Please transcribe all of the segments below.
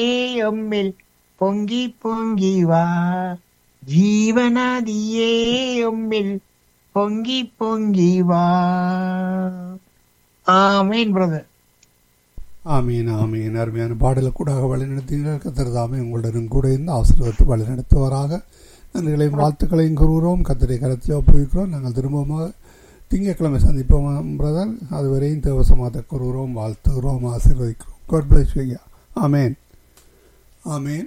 எம்மில் பொங்கி பொங்கி வா ஜீவநதியே எம்மில் பொங்கி பொங்கி வா ஆமேன் பிரதர் ஆமீன் ஆமீன் அருமையான பாடலை கூடாக வழிநடத்தினீர்கள் கத்திரதாமே உங்களுடன் கூட இருந்து ஆசீர்வத்து வழிநடத்துவராக நன்றிகளையும் வாழ்த்துக்களையும் கூறுகிறோம் கத்தரை கரத்தில் ஒப்புவிக்கிறோம் நாங்கள் திரும்பமாக திங்கட்கிழமை சந்திப்போம் பிரதர் அதுவரையும் தேவசமாக கூறுகிறோம் வாழ்த்துகிறோம் ஆசீர்வதிக்கிறோம் God bless you ஐயா ஆமேன் ஆமேன்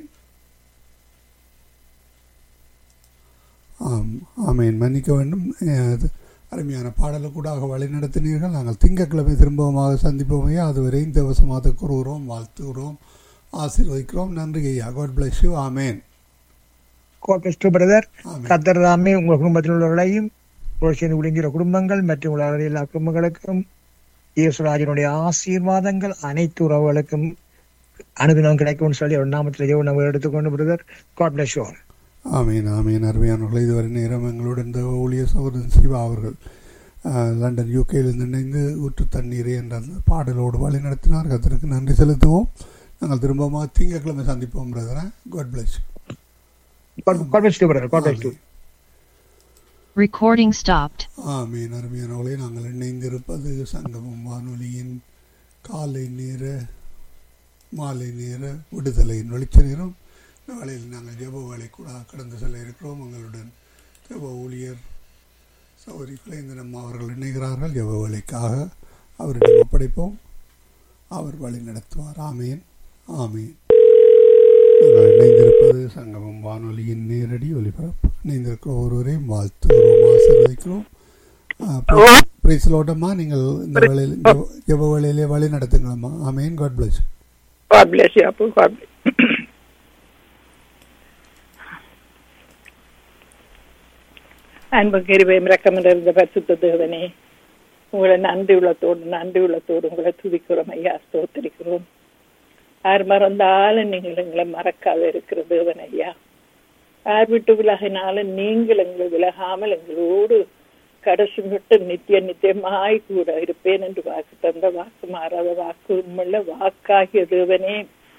ஆம் ஆமேன் மன்னிக்க வேண்டும் அஹ், அருமையான பாடலை கூடாக வழி நடத்தினீர்கள் நாங்கள் திங்கட்கிழமை திரும்பமாக சந்திப்போம் ஐயா அதுவரையும் தேவசமாக கூறுகிறோம் வாழ்த்துகிறோம் ஆசீர்வதிக்கிறோம் நன்றி ஐயா காட் பிளஸ் யூ ஆமேன் கோபெஸ்ட் பிரதர் ஆமென். கத்தர் தாமே உங்கள் குடும்பத்தில் உள்ளவர்களையும் புரட்சியின் விழுங்கிற குடும்பங்கள் மற்றும் உலகில் எல்லா குடும்பங்களுக்கும் இயேசுராஜனுடைய ஆசீர்வாதங்கள் அனைத்து உறவுகளுக்கும் அனுதினம் கிடைக்கும்னு சொல்லி ஒரு நாமத்தில் ஜெவ நம்ம எடுத்துக்கொண்டு பிரதர் காட் பிளஸ் யூ ஆமீன் ஆமீன் அருமையானவர்களை இதுவரை நேரம் எங்களுடன் இந்த ஊழிய சகோதரன் சிவா அவர்கள் அஹ், லண்டன் யூகேயிலிருந்து இணைந்து ஊற்று தண்ணீரே என்ற அந்த பாடலோடு வழி நடத்தினார் கத்தருக்கு நன்றி செலுத்துவோம் நாங்கள் திரும்பமாக திங்கட்கிழமை சந்திப்போம் பிரதரா God bless God bless you brother God bless you Recording stopped. ஆமீன் அருமையானவர்களே நாங்கள் இணைந்திருப்பது சங்கமம் வானொலியின் காலை நேர மாலை நேர விடுதலையின் வெளிச்ச நேரம் இந்த வேளையில் நாங்கள் ஜெப வேலை கூட கடந்து செல்ல இருக்கிறோம் எங்களுடன் ஜெப ஊழியர் சௌரி குலேந்திரம் அவர்கள் இணைகிறார்கள் ஜெப வேலைக்காக அவரிடம் ஒப்படைப்போம் அவர் வழி நடத்துவார் ஆமீன் ஆமீன் நாங்கள் இணைந்திருப்பது சங்கமம் வானொலியின் நேரடி ஒலிபரப்பு இணைந்திருக்கிற ஒருவரையும் வாழ்த்துகிறோம் ஆசீர்வதிக்கிறோம் பிரைஸ்லோட்டமா நீங்கள் இந்த வேளையில் ஜெப- ஜெப வேளையிலே வழி நடத்துங்களம்மா ஆமீன் God bless God bless you, Apple. God bless. அன்பு கிருபையும் ரக்கமிருந்த பரிசுத்த தேவனே உங்களை நன்றி உள்ளத்தோடு நன்றி உள்ளத்தோடு உங்களை துதிக்கிறோம் ஐயா ஸ்தோத்திரிக்கிறோம் யார் மறந்தாலும் நீங்கள் எங்களை மறக்காத இருக்கிற தேவன் ஐயா யார் விட்டு விலகினாலும் நீங்கள் எங்களை விலகாமல் எங்களோடு கடைசி விட்டு நித்திய நித்தியமாய் கூட இருப்பேன் என்று வாக்கு தந்த வாக்கு மாறாத வாக்கு உண்மையுள்ள வாக்காகிய தேவனே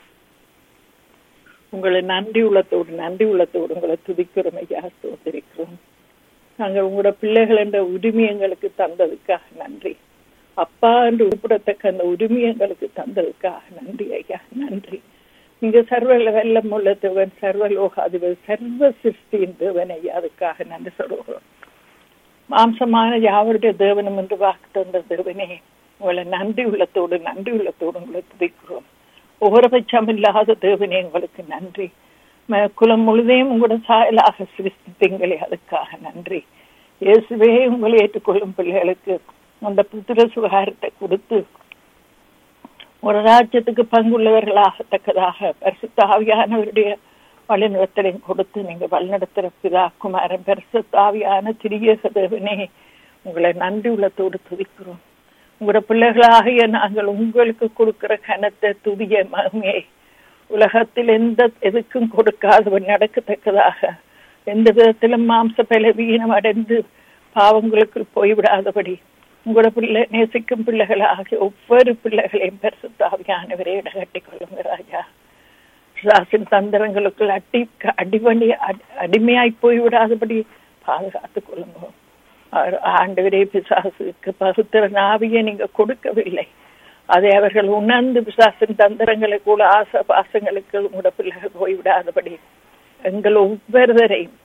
உங்களை நன்றி உள்ளத்தோடு நன்றி உள்ளத்தோடு உங்களை துதிக்கிறோம் ஐயா ஸ்தோத்திரிக்கிறோம் நாங்கள் உங்களோட பிள்ளைகள் என்ற உரிமை எங்களுக்கு தந்ததுக்காக நன்றி அப்பா என்று உருப்படத்தக்க அந்த உரிமை எங்களுக்கு தந்ததுக்காக நன்றி ஐயா நன்றி நீங்க சர்வ வெள்ளம் உள்ள தேவன் சர்வ லோகாதிபதி சர்வ சிருஷ்டியின் தேவன் ஐயா அதுக்காக நன்றி சொல்கிறோம் மாம்சமான யாவருடைய தேவனும் என்று வாக்கு தந்த தேவனே உங்களை நன்றி உள்ளத்தோடு நன்றி உள்ளத்தோடு உங்களை துதிக்கிறோம் ஓரபட்சம் இல்லாத தேவனே உங்களுக்கு நன்றி ம- குலம் முழுதையும் உங்களோட சாயலாக சிருஷ்டித்தீங்களே அதுக்காக நன்றி இயேசுவே உங்களை ஏற்றுக்கொள்ளும் பிள்ளைகளுக்கு அந்த புத்திர சுகாரத்தை கொடுத்து ஒரு ராஜ்யத்துக்கு பங்குள்ளவர்களாகத்தக்கதாக பரிசுத்த ஆவியானவருடைய வழிநடத்தலையும் கொடுத்து நீங்க வழிநடத்துற பிதா குமாரன் பரிசுத்த ஆவியான திரியக தேவனே உங்களை நன்றி உள்ளத்தோடு துதிக்கிறோம் உங்களோட பிள்ளைகளாகிய நாங்கள் உங்களுக்கு கொடுக்கிற கனத்தை துதிய மகிமையை உலகத்தில் எந்த எதுக்கும் கொடுக்காதவன் நடக்கத்தக்கதாக எந்த விதத்திலும் மாம்ச பலவீனம் அடைந்து பாவங்களுக்குள் போய்விடாதபடி உங்களோட பிள்ளை நேசிக்கும் பிள்ளைகளாகிய ஒவ்வொரு பிள்ளைகளையும் பரிசுத்தாவியானவரே இடகட்டிக் கொள்ளுங்க ராஜா ராசின் தந்திரங்களுக்குள் அடி அடிபணி அடி- அடிமையாய் போய்விடாதபடி பாதுகாத்துக் கொள்ளுங்க ஆ- ஆண்டவரே பிசாசுக்கு பகுத்திர நாவியை நீங்க கொடுக்கவில்லை அதை அவர்கள் உணர்ந்து பிசாசின் தந்திரங்களை கூட ஆசை பாசங்களுக்கு உங்களோட பிள்ளைகள் போய்விடாதபடி எங்கள் ஒவ்வொருவரையும்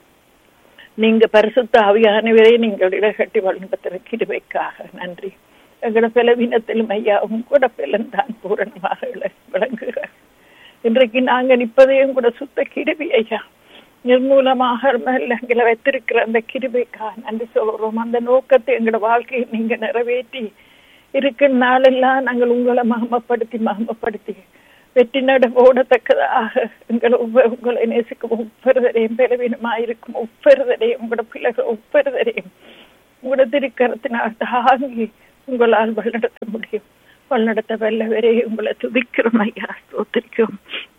நீங்க பரிசுத்த ஆவியானவரை நீங்கள் இடகட்டி வழிநடத்துகிற கிருபைக்காக நன்றி எங்களோட பலவீனத்திலும் ஐயா உங்களோட பலன் தான் பூரணமாக விள- விளங்குகிறார் இன்றைக்கு நாங்க நிற்பதையும் கூட சுத்த கிருபி ஐயா நிர்மூலமாக எங்களை வைத்திருக்கிற அந்த கிருபைக்காக நன்றி சொல்றோம் அந்த நோக்கத்தை எங்களோட வாழ்க்கையை நீங்க நிறைவேற்றி இருக்கிற நாளெல்லாம் நாங்கள் உங்களை மகமப்படுத்தி மகமப்படுத்தி வெற்றி நட ஓடத்தக்கதாக எங்களை ஒவ்வொரு உங்களை நேசிக்கும் ஒவ்வொருவரையும் பலவீனமாயிருக்கும் ஒவ்வொருவரையும் உங்களோட பிள்ளைகள் ஒவ்வொருவரையும் உங்களோட திருக்கரத்தினால் தாங்கி உங்களால் வழிநடத்த முடியும் வழிநடத்த வல்லவரே உங்களை துதிக்கிறோம் ஐயா ஸ்தோத்திரிக்கிறோம்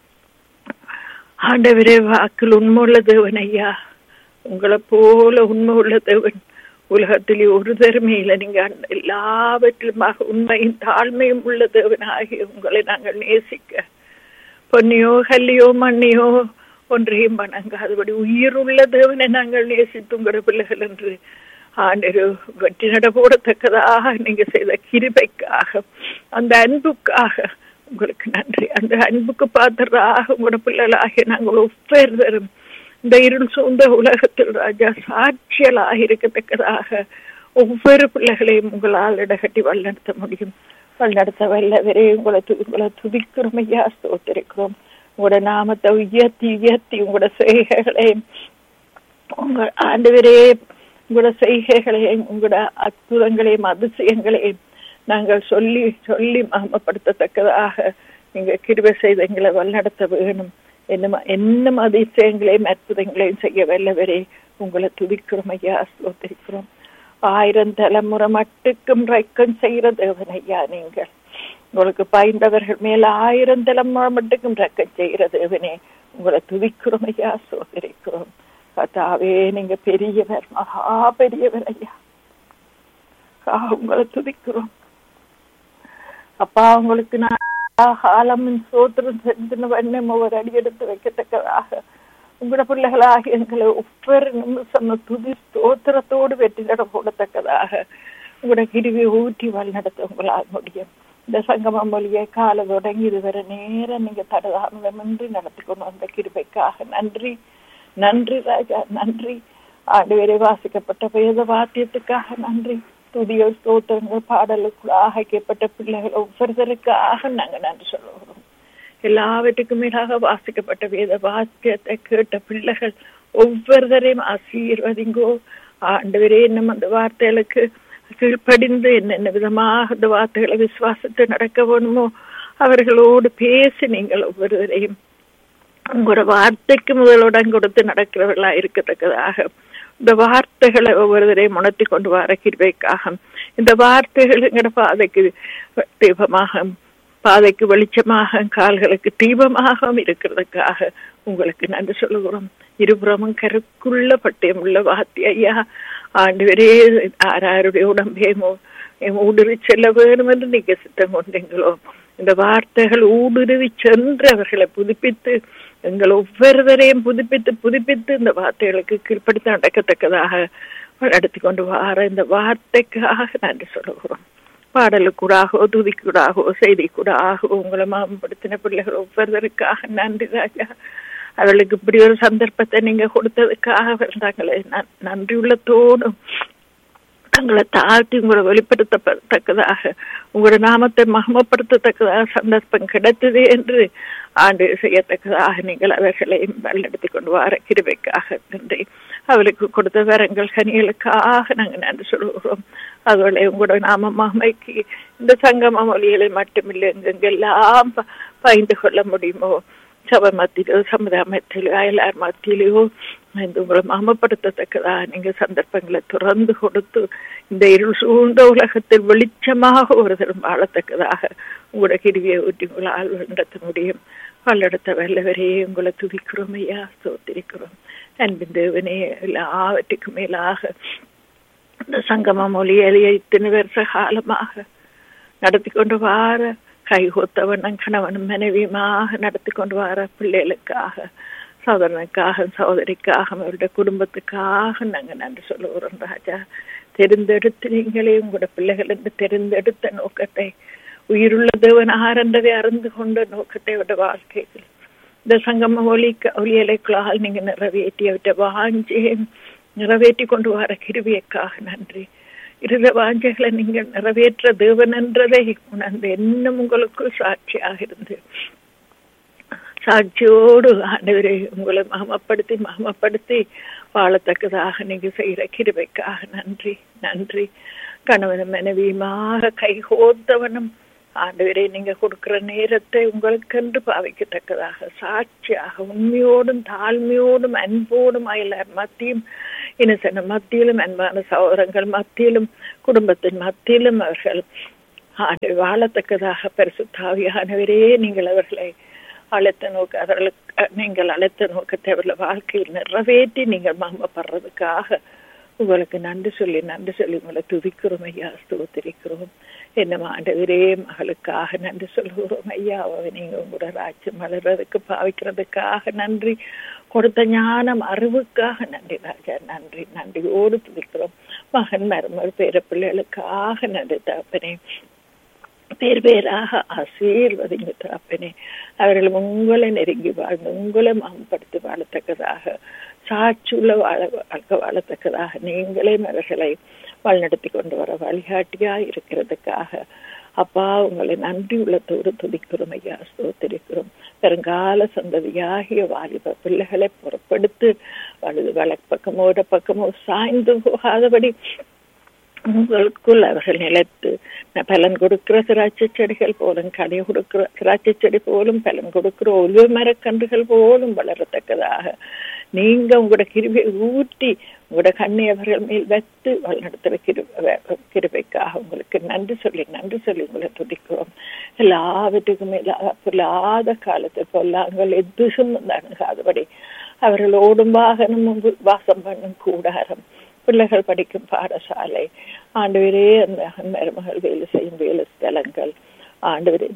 ஆண்டவரே வாக்கில் உண்மை உள்ள தேவன் ஐயா உங்களை போல உண்மை உள்ள தேவன் உலகத்திலே ஒரு தருமையில நீங்க எல்லாவற்றிலுமாக உண்மையும் தாழ்மையும் உள்ள தேவனாகி உங்களை நாங்கள் நேசிக்க பொன்னியோ கல்லியோ மண்ணியோ ஒன்றையும் வணங்காதபடி உயிருள்ள தேவனை நாங்கள் நேசித்து உங்களோட பிள்ளைகள் என்று ஆண்டு வெற்றி நட போடத்தக்கதாக நீங்க செய்த கிருபைக்காக அந்த அன்புக்காக உங்களுக்கு நன்றி அந்த அன்புக்கு பாத்திரராக உங்களோட பிள்ளைகளாகிய நாங்கள் ஒவ்வொருவரும் இந்த இருள் சூழ்ந்த உலகத்தில் ராஜா சாட்சியலாக இருக்கத்தக்கதாக ஒவ்வொரு பிள்ளைகளையும் உங்களால் இடகட்டி வழிநடத்த முடியும் வழிநடத்த வல்லவரே உங்களை து- உங்களை துதிக்கிறோம் ஐயா ஸ்தோத்திரிக்கிறோம் உங்களோட நாமத்தை உயர்த்தி உயர்த்தி உங்களோட செய்கைகளையும் உங்க ஆண்டவரே உங்களோட செய்கைகளையும் உங்களோட அற்புதங்களையும் அதிசயங்களையும் நாங்கள் சொல்லி சொல்லி மகமப்படுத்தத்தக்கதாக நீங்க கிருபை செய்து எங்களை வழிநடத்த வேணும் என்ன என்னும் அதிசயங்களையும் அற்புதங்களையும் செய்ய வல்லவரே உங்களை துதிக்கிறோம் ஐயா ஸ்தோத்திரிக்கிறோம் ஆயிரம் தலைமுறை மட்டுக்கும் ரைக்கம் செய்கிற தேவன் ஐயா நீங்கள் உங்களுக்கு பாய்ந்தவர்கள் மேல ஆயிரம் தலைமுறை மட்டுக்கும் ரக்கம் செய்கிற தேவனே உங்களை துதிக்கிறோம் ஐயா சோதரிக்கிறோம் கத்தாவே நீங்க பெரியவர் மகா பெரியவர் ஐயா ஆ, உங்களை துதிக்கிறோம் அப்பா உங்களுக்கு நான் காலமின் சோத்திரம் செஞ்சுன்னு வண்ணம் ஒரு அடி எடுத்து வைக்கத்தக்கதாக உங்களோட பிள்ளைகளாக எங்களை ஒவ்வொரு நிமிஷம் துதி ஸ்தோத்திரத்தோடு வெற்றி நட போடத்தக்கதாக உங்களோட கிருவி ஊற்றி வழிநடத்த உங்களால் முடியும் இந்த சங்கம மொழியை கால தொடங்கி இதுவரை நேரம் நீங்க தடதாமதமின்றி நடத்தி கொண்டு வந்த கிருபைக்காக நன்றி நன்றி ராஜா நன்றி ஆண்டு வரை வாசிக்கப்பட்ட வேத வாத்தியத்துக்காக நன்றி துதிய ஸ்தோத்திரங்கள் பாடலுக்குள் ஆகைக்கப்பட்ட பிள்ளைகள் ஒவ்வொருத்தருக்காக நாங்க நன்றி சொல்லுகிறோம் எல்லாவற்றுக்கும் மேலாக வாசிக்கப்பட்ட வேத வாக்கியத்தை கேட்ட பிள்ளைகள் ஒவ்வொருத்தரையும் ஆசீர்வதிங்கோ ஆண்டவரே இன்னும் அந்த வார்த்தைகளுக்கு கீழ்ப்படிந்து என்னென்ன விதமாக அந்த வார்த்தைகளை விசுவாசத்தை நடக்க வேணுமோ அவர்களோடு பேசி நீங்கள் ஒவ்வொருவரையும் உங்களோட வார்த்தைக்கு முதலிடம் கொடுத்து நடக்கிறவர்களா இருக்கத்தக்கதாக இந்த வார்த்தைகளை ஒவ்வொருவரையும் உணர்த்தி கொண்டு வர கிருபைக்காக இந்த வார்த்தைகள் எங்களோட பாதைக்கு தீபமாக பாதைக்கு வெளிச்சமாக கால்களுக்கு தீபமாகவும் இருக்கிறதுக்காக உங்களுக்கு நன்றி சொல்லுகிறோம் இருபுறமும் கருக்குள்ள பட்டயம் உள்ள வார்த்தை ஐயா ஆண்டு ஆறாருடைய உடம்பையும் ஊடுருவி செல்ல வேணும் என்று நீங்க சித்தம் கொண்டீங்களோ இந்த வார்த்தைகள் ஊடுருவி சென்று அவர்களை புதுப்பித்து எங்கள் ஒவ்வொருவரையும் புதுப்பித்து புதுப்பித்து இந்த வார்த்தைகளுக்கு கீழ்ப்படுத்த நடக்கத்தக்கதாக நடத்தி கொண்டு வார இந்த வார்த்தைக்காக நன்றி சொல்லுகிறோம் பாடலுக்கூடாகவோ துதிக்கூடாகவோ செய்திக்கூடாகவோ உங்களை மாம்படுத்தின பிள்ளைகள் ஒவ்வொருவருக்காக நன்றி ராஜா அவளுக்கு இப்படி ஒரு சந்தர்ப்பத்தை நீங்க கொடுத்ததுக்காக அவர்கள் தங்களை நன்- நன்றி உள்ளத்தோடும் தங்களை தாழ்த்தி உங்களை வெளிப்படுத்தத்தக்கதாக உங்களோட நாமத்தை மகமப்படுத்தத்தக்கதாக சந்தர்ப்பம் கிடைத்தது என்று ஆண்டு செய்யத்தக்கதாக நீங்கள் அவர்களை வழிநடத்தி கொண்டு வர கிருபைக்காக நன்றி அவளுக்கு கொடுத்த வரங்கள் கனிகளுக்காக நாங்கள் நன்றி சொல்கிறோம் அதுகளை உங்களோட நாம மகிமைக்கு இந்த சங்கம மொழிகளை மட்டுமில்லை எங்கெங்கெல்லாம் ப- பகிர்ந்து கொள்ள முடியுமோ சபை மத்தியிலோ சமுதாய மத்தியிலோ அயலார் மத்தியிலோ இந்த உங்களை மாமப்படுத்தத்தக்கதா நீங்க சந்தர்ப்பங்களை துறந்து கொடுத்து இந்த இருள் சூழ்ந்த உலகத்தில் வெளிச்சமாக ஒரு தரம் வாழத்தக்கதாக உங்களோட கிருவியை ஊற்றி உங்களால் நடத்த முடியும் பல்லெடுத்த வல்லவரே உங்களை துதிக்கிறோம் ஐயா சோத்திரிக்கிறோம் அன்பின் தேவனே எல்லாவற்றுக்கும் மேலாக இந்த சங்கம மொழியை இத்தனை வருஷ காலமாக நடத்தி கொண்டு வார கைகோத்தவனும் கணவனும் மனைவியுமாக நடத்தி கொண்டு வர பிள்ளைகளுக்காக சகோதரனுக்காக சகோதரிக்காக அவருடைய குடும்பத்துக்காக நாங்க நன்றி சொல்லுகிறோம் ராஜா தெரிந்தெடுத்து நீங்களே உங்களோட பிள்ளைகள் என்று தெரிந்தெடுத்த நோக்கத்தை உயிருள்ள தேவன் ஆரண்டதை அறிந்து கொண்ட நோக்கத்தை விட வாழ்க்கையில் இந்த சங்கம ஒலி ஒலியலைக்குள்ளால் நீங்க நிறைவேற்றி அவற்றை வாஞ்சி நிறைவேற்றி கொண்டு வர கிருவியக்காக நன்றி இருத வாஞ்சைகளை நீங்கள் நிறைவேற்ற தேவன் என்றதை உணர்ந்து இன்னும் உங்களுக்கு சாட்சியாக இருந்து சாட்சியோடு ஆண்டவரை உங்களை மகமப்படுத்தி மகமப்படுத்தி வாழத்தக்கதாக நீங்க செய்கிற கிருபைக்காக நன்றி நன்றி கணவனும் மனைவியுமாக கைகோர்த்தவனும் ஆண்டவரே நீங்க கொடுக்கிற நேரத்தை உங்களுக்கென்று பாவிக்கத்தக்கதாக சாட்சியாக உண்மையோடும் தாழ்மையோடும் அன்போடும் அயலார் மத்தியும் இனசன மத்தியிலும் அன்பான சகோதரங்கள் மத்தியிலும் குடும்பத்தின் மத்தியிலும் அவர்கள் ஆண்டு வாழத்தக்கதாக பரிசுத்தாவியானவரே நீங்கள் அவர்களை அழைத்த நோக்க அவர்களுக்கு நீங்கள் அழைத்த நோக்கத்தை அவர்கள் வாழ்க்கையில் நிறைவேற்றி நீங்கள் மகமப்படுறதுக்காக உங்களுக்கு நன்றி சொல்லி நன்றி சொல்லி உங்களை துதிக்கிறோம் ஐயா ஸ்தோத்திரிக்கிறோம் என்ன ஆண்டவரே மகளுக்காக நன்றி சொல்கிறோம் ஐயா அவ நீங்க உங்களோட ராஜ்யம் வளர்றதுக்கு பாவிக்கிறதுக்காக நன்றி கொடுத்த ஞானம் அறிவுக்காக நன்றி ராஜா நன்றி நன்றியோடு துதிக்கிறோம் மகன் மருமகள் பேர பிள்ளைகளுக்காக நன்றி தகப்பனே பேர் பேராக ஆசீர்வதிங்க தகப்பனே அவர்கள் உங்களை நெருங்கி வாழ்ந்து உங்களை மாம்படுத்தி வாழத்தக்கதாக சாட்சியுள்ள வாழ வாழ்க்கை வாழத்தக்கதாக நீங்களே அவர்களை வழிநடத்தி கொண்டு வர வழிகாட்டியா இருக்கிறதுக்காக அப்பா உங்களை நன்றி உள்ளத்தோடு துதிக்கிறோம் ஐயா ஸ்தோத்திரிக்கிறோம் பெருங்கால சந்ததியாகிய வாலிப பிள்ளைகளை புறப்படுத்து வலது வலப்பக்கமோ பக்கமோ சாய்ந்து போகாதபடி உங்களுக்குள் அவர்கள் நிலைத்து பலன் கொடுக்கிற திராட்சை செடிகள் போலும் கடை கொடுக்கிற திராட்சை செடி போலும் பலன் கொடுக்கிற ஒலிவ மரக்கன்றுகள் போலும் வளரத்தக்கதாக நீங்க உங்களோட கிருபை ஊட்டி உங்களோட கண்ணை அவர்கள் மேல் வைத்து வழிநடத்துற கிருப கிருபைக்காக உங்களுக்கு நன்றி சொல்லி நன்றி சொல்லி உங்களை துதிக்கிறோம் எல்லாவற்றுக்கும் பொல்லாத காலத்தில் பொல்லாங்கள் எதுவும் அணுகாதபடி அவர்கள் ஓடும் வாகனம் வாசம் பண்ணும் கூடாரம் பிள்ளைகள் படிக்கும் பாடசாலை ஆண்டவரே அந்த மருமகள் வேலை செய்யும் வேலை ஸ்தலங்கள் ஆண்டவரே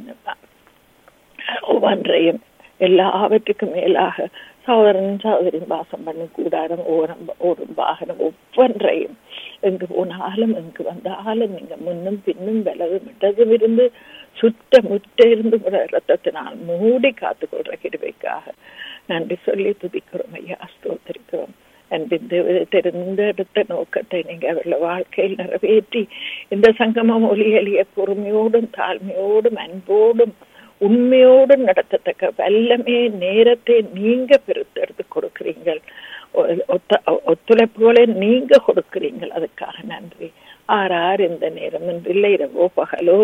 ஒவ்வொன்றையும் எல்லாவற்றுக்கும் மேலாக சகோதரன் சகோதரின் வாசம் பண்ணும் கூடாரம் ஓரம் ஓடும் வாகனம் ஒவ்வொன்றையும் எங்கு போனாலும் எங்கு வந்தாலும் நீங்க முன்னும் பின்னும் விலகும் இடதும் இருந்து சுத்த முற்ற இருந்து கூட ரத்தத்தினால் மூடி காத்து கொள்ற கிருபைக்காக நன்றி சொல்லி துதிக்கிறோம் ஐயா ஸ்தோத்திரிக்கிறோம் அன்பின் தெரிந்தெடுத்த நோக்கத்தை நீங்க அவர்கள வாழ்க்கையில் நிறைவேற்றி இந்த சங்கமம் ஒலி எளிய பொறுமையோடும் தாழ்மையோடும் அன்போடும் உண்மையோடும் நடத்தத்தக்க வல்லமே நேரத்தை நீங்க பிரித்தெடுத்து கொடுக்கிறீங்கள் ஒத்துழைப்புகளை நீங்க கொடுக்கிறீங்கள் அதுக்காக நன்றி ஆறார் இந்த நேரம் இல்லை இரவோ பகலோ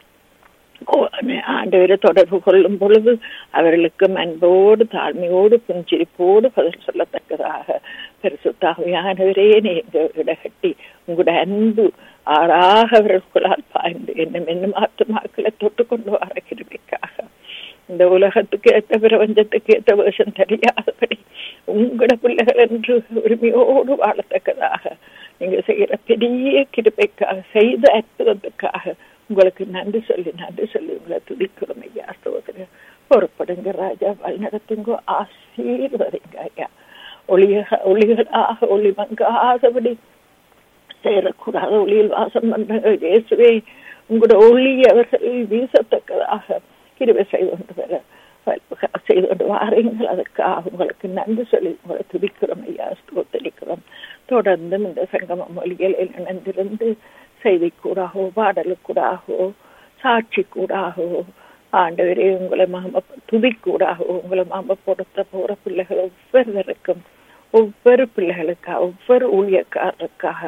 ஆண்டவரை தொடர்பு கொள்ளும் பொழுது அவர்களுக்கு அன்போடு தாழ்மையோடு புஞ்சிரிப்போடு பதில் சொல்லத்தக்கதாக பெருசுத்தாவியானவரே நீங்க இடகட்டி உங்களோட அன்பு ஆறாக அவர்களுக்குள்ளால் பாய்ந்து என்னும் என்னும் ஆத்துமாக்களை தொட்டு கொண்டு வர கிருமிக்காக இந்த உலகத்துக்கு ஏற்ற பிரபஞ்சத்துக்கு ஏற்ற வேஷம் தெரியாதபடி உங்களோட பிள்ளைகள் என்று உரிமையோடு வாழத்தக்கதாக நீங்க செய்யற பெரிய கிருப்பைக்காக செய்த அற்புதத்துக்காக உங்களுக்கு நன்றி சொல்லி நன்றி சொல்லி உங்களை துதிக்கிறோம் ஐயா சோதரர் பொறுப்படுங்க ராஜா வழிநடத்துங்க ஆசீர்வதிங்க ஐயா ஒளியாக ஒளிகளாக ஒளி மங்காதபடி சேரக்கூடாத ஒளியில் வாசம் பண்ற இயேசுவே உங்களோட ஒளி அவர்கள் வீசத்தக்கதாக கிருவை செய்து கொண்டு வர செய்து கொண்டு வாரீங்கள் அதுக்காக உங்களுக்கு நன்றி சொல்லி உங்களை துதிக்கிறோம் ஐயா ஸ்தோத்தரிக்கிறோம் தொடர்ந்து இந்த சங்கம மொழிகளில் இணைந்திருந்து செய்தி கூடாகவோ பாடலுக்கூடாகவோ சாட்சி கூடாகவோ ஆண்டவரே உங்களை மாம துதிக்கூடாகவோ உங்களை மாம பொறுத்த போற பிள்ளைகள் ஒவ்வொருவருக்கும் ஒவ்வொரு பிள்ளைகளுக்காக ஒவ்வொரு ஊழியக்காரருக்காக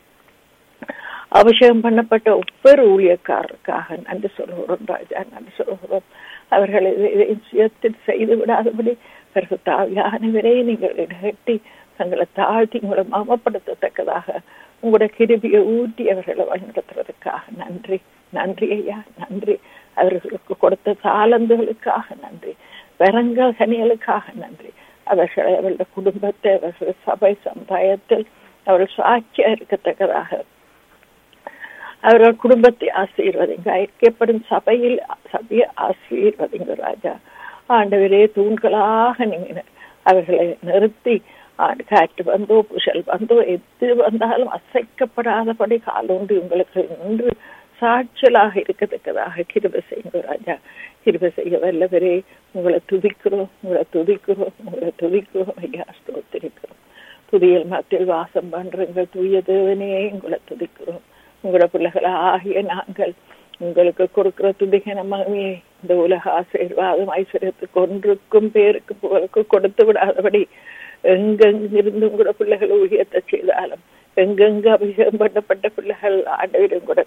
அபிஷேகம் பண்ணப்பட்ட ஒவ்வொரு ஊழியக்காரருக்காக நன்றி சொல்கிறோம் ராஜா நன்றி சொல்கிறோம் அவர்களை சுயத்தில் செய்து விடாதபடி பிறகு தாவியானவரே நீங்கள் இடகட்டி தங்களை தாழ்த்தி உங்களை மமப்படுத்தத்தக்கதாக உங்களோட கிருபியை ஊட்டி அவர்களை வழிநடத்துறதுக்காக நன்றி நன்றி ஐயா நன்றி அவர்களுக்கு கொடுத்த தாளந்துகளுக்காக நன்றி வரங்கள் கனிகளுக்காக நன்றி அவர்களை அவருடைய குடும்பத்தை அவர்கள் சபை சமுதாயத்தில் அவர்கள் சாட்சியா இருக்கத்தக்கதாக அவர்கள் குடும்பத்தை ஆசீர்வதிங்க ஐக்கியப்படும் சபையில் சபையை ஆசீர்வதிங்க ராஜா ஆண்டவரே தூண்களாக நீங்க அவர்களை நிறுத்தி காற்று வந்தோ புஷல் வந்தோ எது வந்தாலும் அசைக்கப்படாதபடி காலோண்டி உங்களுக்கு நின்று சாட்சியலாக இருக்கத்தக்கதாக கிருப செய்யுங்க ராஜா கிருப செய்ய வல்லவரே உங்களை துதிக்கிறோம் உங்களை துதிக்கிறோம் உங்களை துதிக்கிறோம் ஐயா ஸ்தோத்திரிக்கிறோம் துதியல் மத்தியில் வாசம் பண்றீங்க தூய தேவனே உங்களை துதிக்கிறோம் உங்களோட பிள்ளைகளை ஆகிய நாங்கள் உங்களுக்கு கொடுக்கிற துதிக நம்மவே இந்த உலக ஆசீர்வாதம் ஐஸ்வர்யத்துக்கு ஒன்றுக்கும் பேருக்கு புகழுக்கு கொடுத்து விடாதபடி எங்கெங்கிருந்து உங்களோட பிள்ளைகள் ஊழியத்தை செய்தாலும் எங்கெங்க அபிஷேகம் பண்ணப்பட்ட பிள்ளைகள் ஆண்டவரும் கூட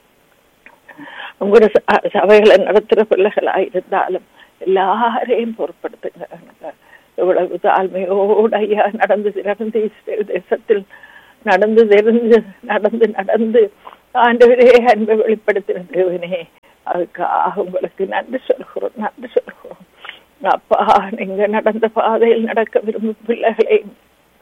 உங்களோட சபைகளை நடத்துற பிள்ளைகளா இருந்தாலும் எல்லாரையும் பொருட்படுத்துங்க இவ்வளவு தாழ்மையோடு ஐயா நடந்து நடந்து இஸ்ரேல் தேசத்தில் நடந்து தெரிந்து நடந்து நடந்து ஆண்டவரே அன்பை வெளிப்படுத்தின தேவனே அதுக்காக உங்களுக்கு நன்றி சொல்கிறோம் நன்றி சொல்கிறோம் அப்பா நீங்க நடந்த பாதையில் நடக்க விரும்பும் பிள்ளைகளை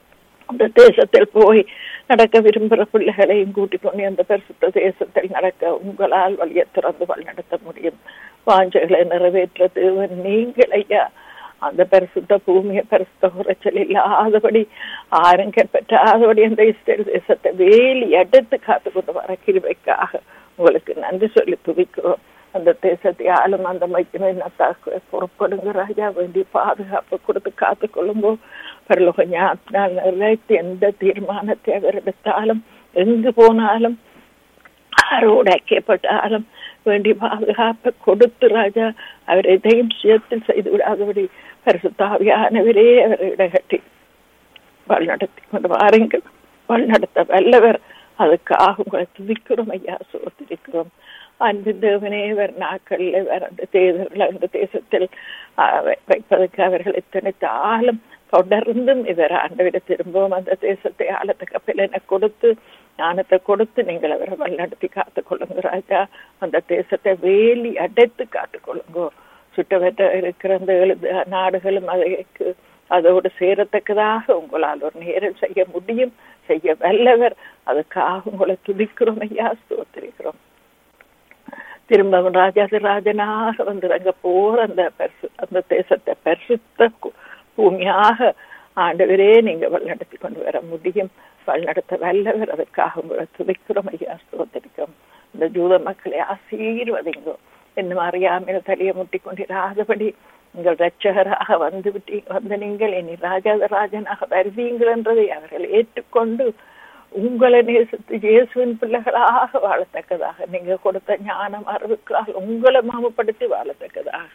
அந்த தேசத்தில் போய் நடக்க விரும்புகிற பிள்ளைகளையும் கூட்டிக் கொண்டு அந்த பரிசுத்த தேசத்தில் நடக்க உங்களால் வழியை திறந்து வழிநடத்த முடியும் வாஞ்சைகளை நிறைவேற்ற தேவன் நீங்கள் ஐயா அந்த பரிசுத்த பூமியை பரிசுத்த குறைச்சல் இல்லாதபடி ஆரும் கைப்பற்றாதபடி அந்த இஸ்ரேல் தேசத்தை வேலி அடுத்து காத்து கொண்டு வர கிருபைக்காக உங்களுக்கு நன்றி சொல்லி துதிக்கிறோம் அந்த தேசத்தை ஆளும் அந்த மைத்தினத்தாக்கு பொறுப்படுங்க ராஜா வேண்டி பாதுகாப்பு கொடுத்து காத்து கொள்ளும்போ பரலோக ஞாபகம் நிறைவேற்றி எந்த தீர்மானத்தை அவர் எடுத்தாலும் எங்கு போனாலும் ஆரோடு ஐக்கியப்பட்டாலும் வேண்டி பாதுகாப்பை கொடுத்து ராஜா அவர் எதையும் சுயத்தில் செய்து விடாதபடி பரிசுத்தாவியானவரே அவர் இடகட்டி வழிநடத்தி கொண்டு வாருங்கள் வழிநடத்த வல்லவர் அதுக்காக உங்களை துதிக்கிறோம் ஐயா சோத்திருக்கிறோம் அன்பு தேவனே வேறு நாட்களில் வேற அந்த தேர்தல்கள் அந்த தேசத்தில் வைப்பதற்கு அவர்கள் இத்தனைத்தாலும் தொடர்ந்தும் இவர் ஆண்டவிட திரும்பவும் அந்த தேசத்தை ஆழத்துக்கு கப்பலனை கொடுத்து ஞானத்தை கொடுத்து நீங்கள் அவரை வழிநடத்தி காத்துக் கொள்ளுங்க ராஜா அந்த தேசத்தை வேலி அடைத்து காத்துக் கொள்ளுங்க சுட்டவற்ற இருக்கிற அந்த எழுது நாடுகளும் அதற்கு அதோடு சேரத்தக்கதாக உங்களால் ஒரு நேரம் செய்ய முடியும் செய்ய வல்லவர் அதுக்காக உங்களை துதிக்கிறோம் ஐயா ஸ்தோத்திரிக்கிறோம் திரும்பவும் ராஜாதி ராஜனாக வந்து அங்க போற அந்த பரிசு அந்த தேசத்தை பரிசுத்த பூமியாக ஆண்டவரே நீங்க வழிநடத்தி கொண்டு வர முடியும் வழிநடத்த வல்லவர் அதற்காக உங்களை துதிக்கிறோம் ஐயா ஸ்தோத்திரிக்கிறோம் இந்த ஜூத மக்களை ஆசீர்வதிங்கோ இன்னும் அறியாமல் தலையை முட்டி கொண்டிராதபடி உங்கள் ரட்சகராக வந்து விட்டி வந்த நீங்கள் இனி ராஜாத ராஜனாக வருவீங்கள் என்றதை அவர்கள் ஏற்றுக்கொண்டு உங்களை நேசித்து இயேசுவின் பிள்ளைகளாக வாழத்தக்கதாக நீங்க கொடுத்த ஞானம் அறிவுக்காக உங்களை மாமப்படுத்தி வாழத்தக்கதாக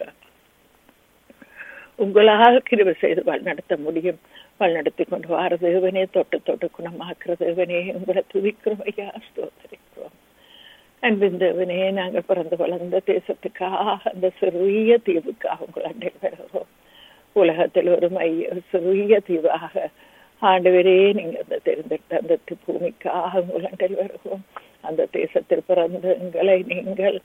உங்களால் கிருவை செய்து வழிநடத்த முடியும் வழிநடத்தி கொண்டு வார தேவனே தொட்டு தொட்டு குணமாக்குற தேவனே உங்களை துதிக்கிறோம் ஐயா ஸ்தோத்திரிக்கிறோம் அன்பின் தேவனே நாங்கள் பிறந்து வளர்ந்த தேசத்துக்காக அந்த சிறிய தீவுக்காக உங்கள் அண்டையில் வருகிறோம் உலகத்தில் ஒரு மைய சிறிய தீவாக ஆண்டவரே நீங்க அந்த தெரிந்தெடுத்த அந்த பூமிக்காக உங்கள் அண்டையில் வருகிறோம் அந்த தேசத்தில் பிறந்த எங்களை நீங்கள்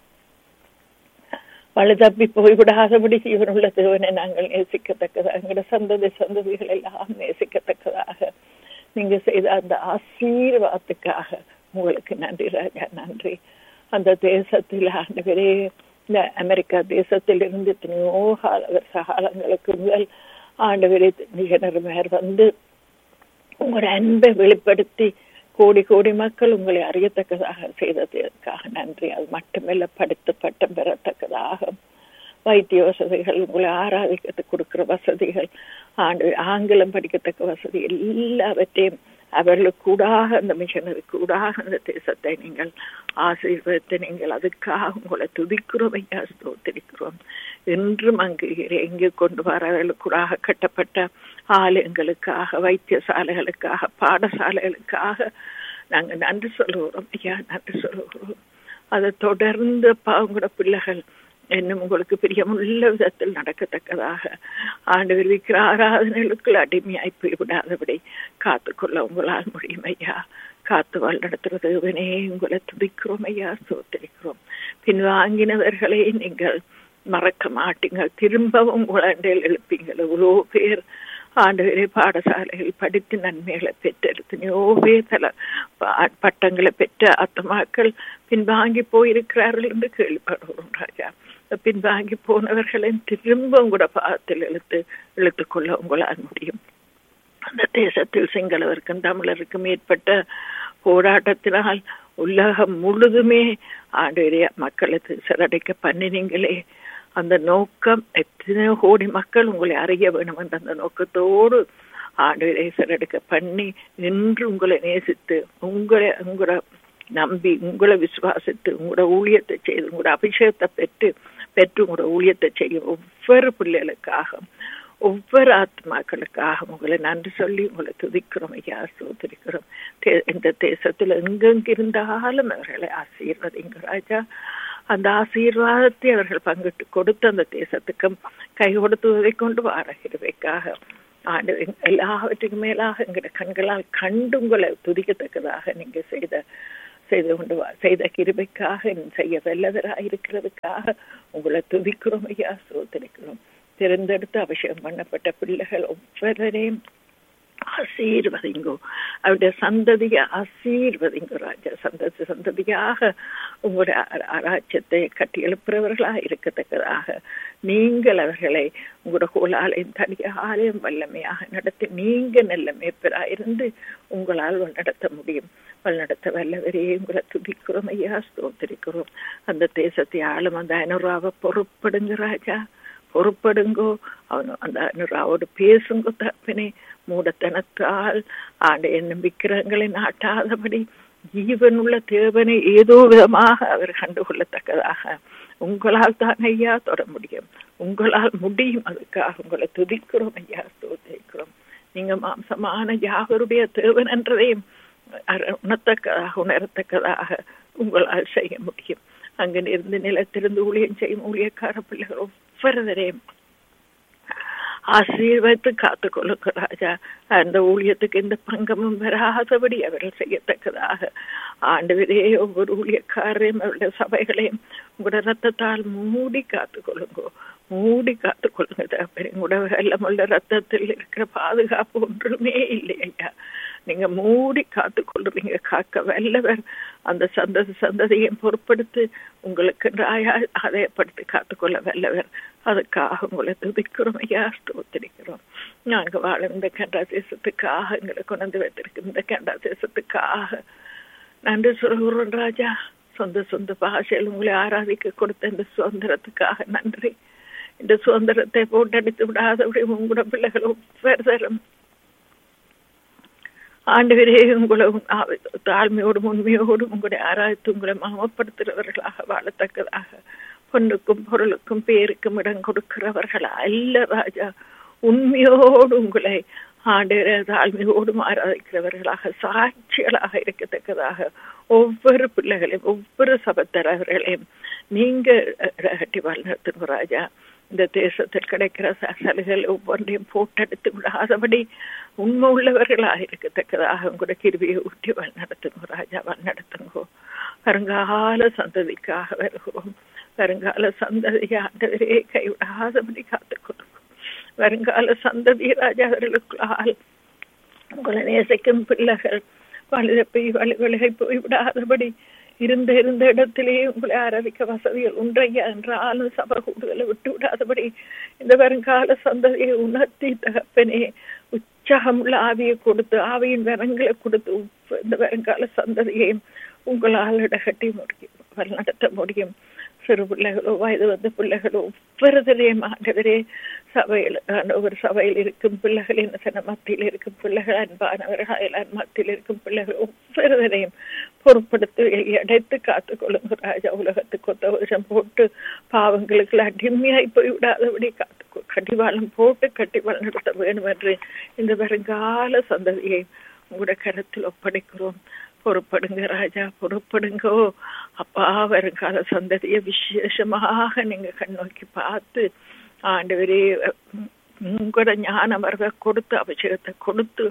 பழுதப்பி போய்விடாதபடி ஜீவனுள்ள தேவனை நாங்கள் நேசிக்கத்தக்கதாக எங்களோட சந்ததி சந்ததிகள் எல்லாம் நேசிக்கத்தக்கதாக நீங்க செய்த அந்த ஆசீர்வாதத்துக்காக உங்களுக்கு நன்றி ராஜா நன்றி அந்த தேசத்தில் ஆண்டவரே இந்த அமெரிக்கா தேசத்தில் இருந்து எத்தனையோ கால வருஷ காலங்களுக்கு முதல் ஆண்டவரே நிகழ்நர் வந்து உங்களோட அன்பை வெளிப்படுத்தி கோடி கோடி மக்கள் உங்களை அறியத்தக்கதாக செய்ததற்காக நன்றி அது மட்டுமல்ல படித்து பட்டம் பெறத்தக்கதாக வைத்திய வசதிகள் உங்களை ஆராதிக்கிறதுக்கு கொடுக்கிற வசதிகள் ஆண்டு ஆங்கிலம் படிக்கத்தக்க வசதி எல்லாவற்றையும் அவர்களுக்கு கூடாக அந்த மிஷனரி கூடாக அந்த தேசத்தை நீங்கள் ஆசீர்வதித்து நீங்கள் அதுக்காக உங்களை துதிக்கிறோம் ஐயா ஸ்தோத்திரிக்கிறோம் என்றும் அங்கு எங்கே கொண்டு வர அவர்களுக்கூடாக கட்டப்பட்ட ஆலயங்களுக்காக வைத்தியசாலைகளுக்காக பாடசாலைகளுக்காக நாங்கள் நன்றி சொல்லுகிறோம் ஐயா நன்றி சொல்லுகிறோம் அதை தொடர்ந்து உங்களோட பிள்ளைகள் இன்னும் உங்களுக்கு பிரியமுள்ள விதத்தில் நடக்கத்தக்கதாக ஆண்டவர் விற்கிற ஆராதனைகளுக்குள் அடிமையாய் போய்விடாதபடி காத்துக்கொள்ள உங்களால் முடியும் ஐயா காத்து வாழ் நடத்துறது இவனே உங்களை துதிக்கிறோம் ஐயா சோத்தரிக்கிறோம் பின்வாங்கினவர்களை நீங்கள் மறக்க மாட்டீங்க திரும்பவும் உங்களண்டையில் எழுப்பீங்கள் எவ்வளோ பேர் ஆண்டுகளே பாடசாலைகள் படித்து நன்மைகளை பெற்றெடுத்தனையோ பேர் தல பட்டங்களை பெற்ற அத்தமாக்கள் பின்வாங்கி போயிருக்கிறார்கள் என்று கேள்விப்படுகிறோம் ராஜா பின்வாங்கி போனவர்களை திரும்ப உங்களோட பாதத்தில் இழுத்து இழுத்துக் கொள்ள உங்களால் முடியும் அந்த தேசத்தில் சிங்களவருக்கும் தமிழருக்கும் ஏற்பட்ட போராட்டத்தினால் உலகம் முழுதுமே ஆண்டு மக்களுக்கு சிறடைக்க பண்ணினீங்களே அந்த நோக்கம் எத்தனையோ கோடி மக்கள் உங்களை அறிய வேணும் என்ற அந்த நோக்கத்தோடு ஆண்டு சிறடுக்க பண்ணி நின்று உங்களை நேசித்து உங்களை உங்களோட நம்பி உங்களை விசுவாசித்து உங்களோட ஊழியத்தை செய்து உங்களோட அபிஷேகத்தை பெற்று பெற்று உங்களோட ஊழியத்தை செய்யும் ஒவ்வொரு பிள்ளைகளுக்காக ஒவ்வொரு ஆத்மாக்களுக்காக உங்களை நன்றி சொல்லி உங்களை துதிக்கிறோம் ஐயா சோதரிக்கிறோம் இந்த தேசத்தில் எங்கெங்க இருந்தாலும் அவர்களை ஆசீர்வதிங்க ராஜா அந்த ஆசீர்வாதத்தை அவர்கள் பங்கிட்டு கொடுத்து அந்த தேசத்துக்கும் கை கொடுத்துவதை கொண்டு வாரகிருவைக்காக ஆண்டு எல்லாவற்றுக்கும் மேலாக எங்களுடைய கண்களால் கண்டு உங்களை துதிக்கத்தக்கதாக நீங்க செய்த செய்து கொண்டு செய்த கிருபைக்காக செய்ய வல்லவராக இருக்கிறதுக்காக உங்களை துதிக்கிறோம் ஐயா சோதரிக்கிறோம் திறந்தெடுத்து அபிஷேகம் பண்ணப்பட்ட பிள்ளைகள் ஒவ்வொருவரையும் ஆசீர்வதிங்கோ அவருடைய சந்ததியை ஆசீர்வதிங்கோ ராஜா சந்ததி சந்ததியாக உங்களுடைய ராஜ்யத்தை கட்டி எழுப்புறவர்களாக இருக்கத்தக்கதாக நீங்கள் அவர்களை உங்களோட கோலாலயம் தனியாலயம் வல்லமையாக நடத்தி நீங்க நல்ல மேப்பரா இருந்து உங்களால் நடத்த முடியும் வழிநடத்த வல்லவரே உங்களை துதிக்கிறோம் ஐயா ஸ்தோத்திரிக்கிறோம் அந்த தேசத்தை ஆளும் அந்த ஐநூறுவாவை பொறுப்படுங்க ராஜா பொறுப்படுங்கோ அவன் அந்த ஐநூறுவாவோடு பேசுங்க தப்பினே மூடத்தனத்தால் ஆண்டை என்னும் விக்கிரகங்களை நாட்டாதபடி ஜீவனுள்ள தேவனை ஏதோ விதமாக அவர் கண்டுகொள்ளத்தக்கதாக உங்களால் தான் ஐயா தொட முடியும் உங்களால் முடியும் அதுக்காக உங்களை துதிக்கிறோம் ஐயா ஸ்தோத்திரிக்கிறோம் நீங்க மாம்சமான யாவருடைய தேவன் என்றதையும் உணர்த்தக்கதாக உணரத்தக்கதாக உங்களால் செய்ய முடியும் அங்கு இருந்து நிலத்திலிருந்து ஊழியம் செய்யும் ஊழியக்கார பிள்ளைகள் ஒவ்வொருவரையும் ஆசீர்வதித்து காத்து கொள்ளுங்க ராஜா அந்த ஊழியத்துக்கு எந்த பங்கமும் வராதபடி அவர்கள் செய்யத்தக்கதாக ஆண்டவரே ஒவ்வொரு ஊழியக்காரையும் அவருடைய சபைகளையும் உங்களோட ரத்தத்தால் மூடி காத்து கொள்ளுங்கோ மூடி காத்து கொள்ளுங்க உங்களோட வெள்ளமுள்ள ரத்தத்தில் இருக்கிற பாதுகாப்பு ஒன்றுமே இல்லை ஐயா நீங்க மூடி காத்து கொள்றீங்க காக்க வல்லவர் அந்த சந்ததி சந்ததியும் பொறுப்படுத்து உங்களுக்கு ஆதாயப்படுத்தி காத்துக்கொள்ள வல்லவர் அதுக்காக உங்களை துதிக்கிறோம் ஐயா ஸ்தோத்திரிக்கிறோம் நாங்க வாழ இந்த கண்டா தேசத்துக்காக எங்களை கொண்டு வைத்திருக்க இந்த கண்டா தேசத்துக்காக நன்றி சொல்கிறோம் ராஜா சொந்த சொந்த பாஷையில் உங்களை ஆராதிக்க கொடுத்த இந்த சுதந்திரத்துக்காக நன்றி இந்த சுதந்திரத்தை போட்டடித்து விடாதபடி உங்களோட பிள்ளைகள் ஒவ்வொருத்தரும் ஆண்டவரே உங்களை தாழ்மையோடும் உண்மையோடும் உங்களை ஆராய்த்து உங்களை மாமப்படுத்துகிறவர்களாக வாழத்தக்கதாக பொண்ணுக்கும் பொருளுக்கும் பேருக்கும் இடம் கொடுக்கிறவர்கள் அல்ல ராஜா உண்மையோடு உங்களை ஆண்டவரே தாழ்மையோடும் ஆராதிக்கிறவர்களாக சாட்சிகளாக இருக்கத்தக்கதாக ஒவ்வொரு பிள்ளைகளையும் ஒவ்வொரு சபத்தரவர்களையும் நீங்க கட்டி வளர்த்துங்க ராஜா இந்த தேசத்தில் கிடைக்கிற சலுகைகள் ஒவ்வொன்றையும் போட்டெடுத்து விடாதபடி உண்மை உள்ளவர்களாக இருக்கத்தக்கதாக உங்களோட கிருவியை ஊட்டி வழிநடத்துங்க ராஜா வழிநடத்துங்கோ வருங்கால சந்ததிக்காக வருகிறோம் வருங்கால சந்ததியை ஆண்டவரே கைவிடாதபடி காத்துக்கொள்ளுங்க வருங்கால சந்ததி ராஜா அவர்களுக்கால் உங்களை நேசிக்கும் பிள்ளைகள் வழித போய் வழி விலகை போய் விடாதபடி இருந்த இருந்த இடத்திலேயே உங்களை ஆராதிக்க வசதிகள் உண்டையா என்றாலும் சபை கூடுதலை விட்டு விடாதபடி இந்த வருங்கால சந்ததியை உணர்த்தி தகப்பனே உற்சாகமுள்ள ஆவியை கொடுத்து ஆவியின் வரங்களை கொடுத்து இந்த வருங்கால சந்ததியையும் உங்களால் இடகட்டி முடியும் நடத்த முடியும் சிறு பிள்ளைகளோ வயது வந்த பிள்ளைகளோ ஒவ்வொருவரையும் ஆண்டவரே சபையில் ஒரு சபையில் இருக்கும் பிள்ளைகள் என்ன மத்தியில் இருக்கும் பிள்ளைகள் அன்பானவர்கள் அயலான் மத்தியில் இருக்கும் பிள்ளைகள் ஒவ்வொருவரையும் பொறுப்படுத்தி அடைத்து காத்து கொள்ளுங்க ராஜா உலகத்துக்கு ஒத்த வருஷம் போட்டு பாவங்களுக்கு அடிமையாய் போய் விடாதபடி காத்து கடிவாளம் போட்டு கட்டிவாளம் நடத்த வேண்டும் என்று இந்த வருங்கால சந்ததியை உங்களோட கருத்தில் ஒப்படைக்கிறோம் பொறுப்படுங்க ராஜா பொறுப்படுங்கோ அப்பா வருங்கால சந்ததிய விசேஷமாக நீங்க கண்ணோக்கி பார்த்து ஆண்டவரே உங்களோட ஞான வரவை கொடுத்து அபிஷேகத்தை கொடுத்து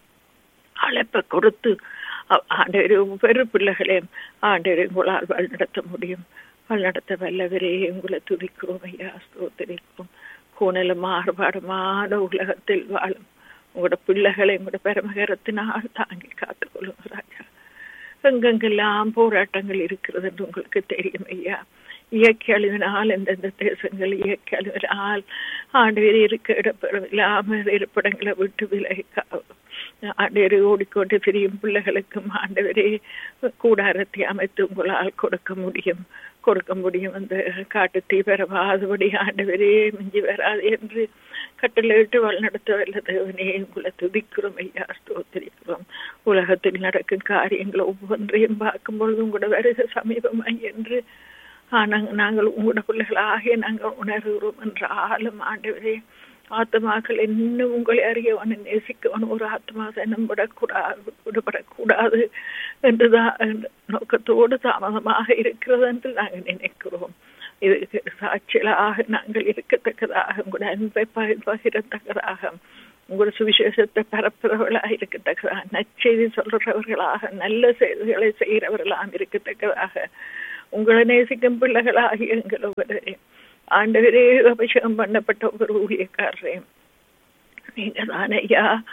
அழைப்பை கொடுத்து ஆண்டவரே ஒவ்வொரு பிள்ளைகளையும் ஆண்டவரே உங்களால் வழிநடத்த முடியும் வழிநடத்த வல்லவரே உங்களை துதிக்கிறோம் ஐயா ஸ்தோத்திரிக்கிறோம் கோணல மாறுபாடுமான உலகத்தில் வாழும் உங்களோட பிள்ளைகளை உங்களோட பெருமகரத்தினால் தாங்கி காத்துக்கொள்ளுங்க ராஜா எங்கெங்கெல்லாம் போராட்டங்கள் இருக்கிறது என்று உங்களுக்கு தெரியும் ஐயா இயற்கை அழிவினால் எந்தெந்த தேசங்கள் இயற்கை அழிவினால் ஆண்டவர் இருக்க இடப்படம் இல்லாமல் இருப்பிடங்களை விட்டு விலகி ஆண்டவரை ஓடிக்கொண்டு திரியும் பிள்ளைகளுக்கும் ஆண்டவரே கூடாரத்தை அமைத்து உங்களால் கொடுக்க முடியும் கொடுக்க முடியும் அந்த காட்டு தீ வரவாதபடி ஆண்டவரே மிஞ்சி வராது என்று கட்டளையிட்டு வழிநடத்த வல்ல தேவனே உங்களை துதிக்கிறோம் ஐயா ஸ்தோத்திரிக்கிறோம் உலகத்தில் நடக்கும் காரியங்கள் ஒவ்வொன்றையும் பார்க்கும் பொழுது உங்களோட வருக சமீபமாய் என்று நாங்கள் உங்களோட பிள்ளைகளாகிய நாங்கள் உணர்கிறோம் என்றாலும் ஆண்டவரே ஆத்மாக்கள் இன்னும் உங்களை அறியவன் நேசிக்கவன் ஒரு ஆத்மா தனம் விடக்கூடாது விடுபடக்கூடாது என்றுதான் நோக்கத்தோடு தாமதமாக இருக்கிறது என்று நாங்கள் நினைக்கிறோம் இது சாட்சிகளாக நாங்கள் இருக்கத்தக்கதாக உங்களோட அன்பை பகிரத்தக்கதாக உங்களோட சுவிசேஷத்தை பரப்புறவர்களாக இருக்கத்தக்கதாக நற்செய்தி சொல்றவர்களாக நல்ல செய்திகளை செய்கிறவர்களாக இருக்கத்தக்கதாக உங்களை நேசிக்கும் பிள்ளைகளாகி எங்கள் ஒவ்வொருவரையும் ஆண்டவரே அபிஷேகம் பண்ணப்பட்ட ஒரு ஊழியக்காரரையும் நீங்க தான் ஐயா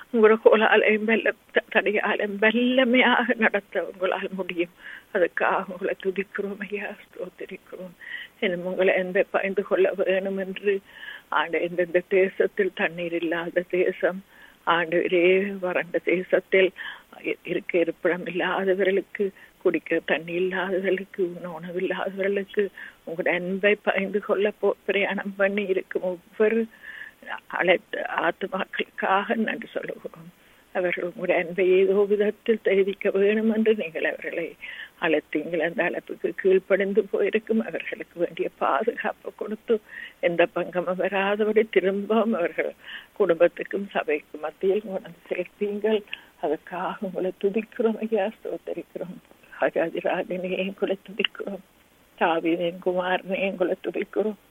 உங்களோட கோலாலையும் வெல்ல தடையாலையும் வெல்லமையாக நடத்த உங்களால் முடியும் அதுக்காக உங்களை துதிக்கிறோம் ஐயா ஸ்தோத்திரிக்கிறோம் இன்னும் உங்களை எந்த பயந்து கொள்ள வேணும் என்று ஆண்டு எந்தெந்த தேசத்தில் தண்ணீர் இல்லாத தேசம் ஆண்டவரே வறண்ட தேசத்தில் இருக்க இருப்பிடம் இல்லாதவர்களுக்கு குடிக்க தண்ணி இல்லாதவர்களுக்கு உணவு இல்லாதவர்களுக்கு உங்களோட அன்பை பயந்து கொள்ள போ பிரயாணம் பண்ணி இருக்கும் ஒவ்வொரு அழைத்த ஆத்மாக்களுக்காக நன்றி சொல்லுகிறோம் அவர்கள் உங்களுடைய அன்பை ஏதோ விதத்தில் தெரிவிக்க வேணும் என்று நீங்கள் அவர்களை அழைத்தீங்கள் அந்த அழைப்புக்கு கீழ்ப்படிந்து போயிருக்கும் அவர்களுக்கு வேண்டிய பாதுகாப்பு கொடுத்து எந்த பங்கமும் வராதபடி திரும்பவும் அவர்கள் குடும்பத்துக்கும் சபைக்கும் மத்தியில் கொண்டு சேர்ப்பீங்கள் அதுக்காக உங்களை துதிக்கிறோம் ஐயா ஸ்தோத்தரிக்கிறோம் ராஜாதிராஜனையும் கூட துதிக்கிறோம் தாவினையும் குமாரனையும் கூட துதிக்கிறோம்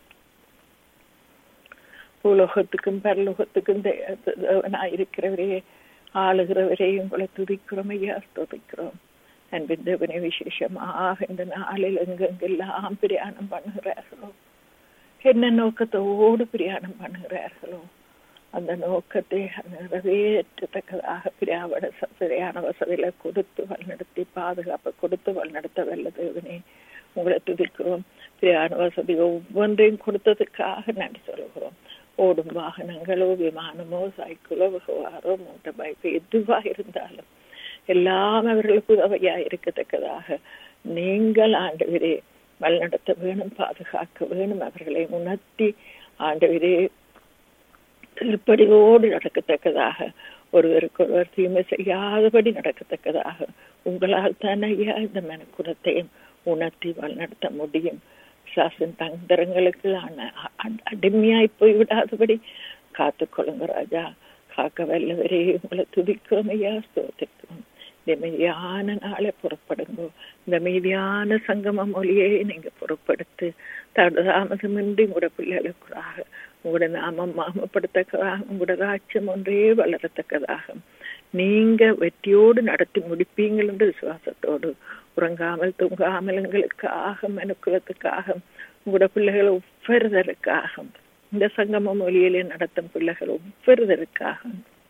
பூலோகத்துக்கும் பரலோகத்துக்கும் தேவனாயிருக்கிறவரே ஆளுகிறவரையும் உங்களை துதிக்கிறோம் ஐயா ஸ்தோதிக்கிறோம் அன்பின் தேவனை விசேஷமாக இந்த நாளில் எங்கெங்கெல்லாம் பிரயாணம் பண்ணுகிறார்களோ என்ன நோக்கத்தோடு பிரயாணம் பண்ணுகிறார்களோ அந்த நோக்கத்தை நிறைவேற்றத்தக்கதாக பிரியாவட சரியான வசதியில கொடுத்து வழிநடத்தி பாதுகாப்பை கொடுத்து வழிநடத்த வல்ல தேவனே உங்களை துதிக்கிறோம் பிரயாண வசதி ஒவ்வொன்றையும் கொடுத்ததுக்காக நன்றி சொல்கிறோம் ஓடும் வாகனங்களோ விமானமோ சைக்கிளோ வாரோ மோட்டர் பைக் எதுவா இருந்தாலும் எல்லாம் அவர்களுக்கு உதவியா இருக்கத்தக்கதாக நீங்கள் ஆண்டவரே வழிநடத்த வேணும் பாதுகாக்க வேணும் அவர்களை உணர்த்தி ஆண்டவரே திருப்படியோடு நடக்கத்தக்கதாக ஒருவருக்கு ஒருவர் தீமை செய்யாதபடி நடக்கத்தக்கதாக உங்களால் தான் ஐயா இந்த மனக்குணத்தையும் உணர்த்தி வழிநடத்த முடியும் சாசன் தந்திரங்களுக்கு அடிமையாய் போய்விடாதபடி காத்துக்கொள்ளுங்க ராஜா காக்க வல்லவரே உங்களை துதிக்கிறோம் ஐயா ஸ்தோத்திருக்கிறோம் இந்த மீதியான நாளை புறப்படுங்கோ இந்த மீதியான சங்கம மொழியை நீங்க புறப்படுத்து தடதாமதமின்றி உங்களோட பிள்ளைகளுக்காக உங்களோட நாமம் மாமப்படுத்தக்கதாக உங்களோட ராட்சியம் ஒன்றே வளரத்தக்கதாக நீங்க வெற்றியோடு நடத்தி முடிப்பீங்கள் என்று விசுவாசத்தோடு உறங்காமல் தூங்காமல் எங்களுக்காக மனுக்குலத்துக்காக உங்களோட பிள்ளைகள் ஒவ்வொருதற்காக இந்த சங்கம மொழியிலே நடத்தும் பிள்ளைகள் ஒவ்வொருதற்காக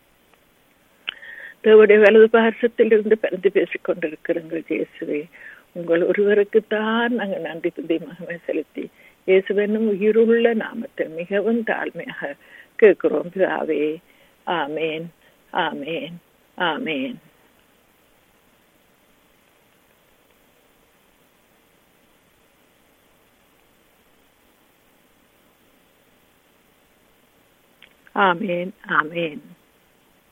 தேவடைய வலது பாரசத்தில் இருந்து பிறந்து பேசிக் கொண்டிருக்கிறீர்கள் இயேசுவே உங்கள் ஒருவருக்குத்தான் நாங்கள் நன்றி துதி மகமை செலுத்தி இயேசுவனும் உயிருள்ள நாமத்தை மிகவும் தாழ்மையாக கேட்கிறோம் பிதாவே ஆமேன் ஆமேன் ஆமேன் ஆமேன் ஆமேன்